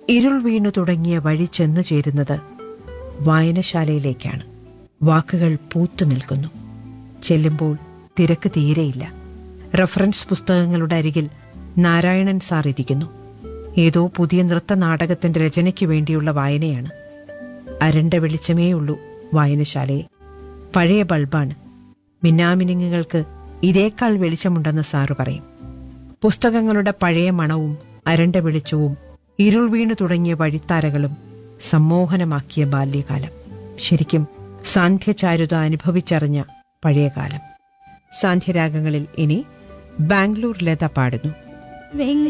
ഇരുൾ വീണു തുടങ്ങിയ വഴി ചെന്നു ചേരുന്നത് വായനശാലയിലേക്കാണ് വാക്കുകൾ പൂത്തു നിൽക്കുന്നു ചെല്ലുമ്പോൾ തിരക്ക് തീരെയില്ല റഫറൻസ് പുസ്തകങ്ങളുടെ അരികിൽ നാരായണൻ സാർ ഇരിക്കുന്നു ഏതോ പുതിയ നൃത്ത നാടകത്തിന്റെ രചനയ്ക്ക് വേണ്ടിയുള്ള വായനയാണ് അരണ്ട വെളിച്ചമേ ഉള്ളൂ വായനശാലയിൽ പഴയ ബൾബാണ് മിന്നാമിനുങ്ങുകൾക്ക് ഇതേക്കാൾ വെളിച്ചമുണ്ടെന്ന് സാറ് പറയും പുസ്തകങ്ങളുടെ പഴയ മണവും അരണ്ട വെളിച്ചവും ഇരുൾ വീണു തുടങ്ങിയ വഴിത്താരകളും സമ്മോഹനമാക്കിയ ബാല്യകാലം ശരിക്കും സാന്ധ്യചാരുത അനുഭവിച്ചറിഞ്ഞ പഴയകാലം സാന്ധ്യരാഗങ്ങളിൽ ഇനി ബാംഗ്ലൂർ ലത പാടുന്നു